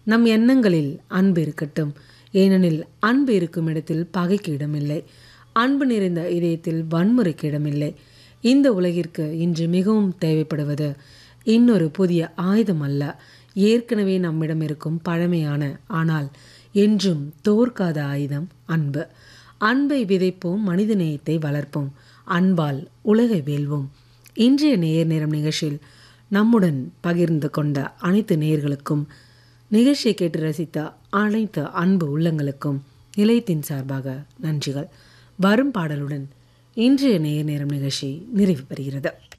நம் எண்ணங்களில் அன்பு இருக்கட்டும் ஏனெனில் அன்பு இருக்கும் இடத்தில் பகைக்கு இடமில்லை அன்பு நிறைந்த இதயத்தில் வன்முறைக்கு இடமில்லை இந்த உலகிற்கு இன்று மிகவும் தேவைப்படுவது இன்னொரு புதிய ஆயுதம் அல்ல ஏற்கனவே நம்மிடம் இருக்கும் பழமையான ஆனால் என்றும் தோற்காத ஆயுதம் அன்பு அன்பை விதைப்போம் மனித நேயத்தை வளர்ப்போம் அன்பால் உலகை வெல்வோம் இன்றைய நேர் நேரம் நிகழ்ச்சியில் நம்முடன் பகிர்ந்து கொண்ட அனைத்து நேயர்களுக்கும் நிகழ்ச்சியை கேட்டு ரசித்த அனைத்து அன்பு உள்ளங்களுக்கும் நிலையத்தின் சார்பாக நன்றிகள் வரும் பாடலுடன் இன்றைய நேர் நேரம் நிகழ்ச்சி நிறைவு பெறுகிறது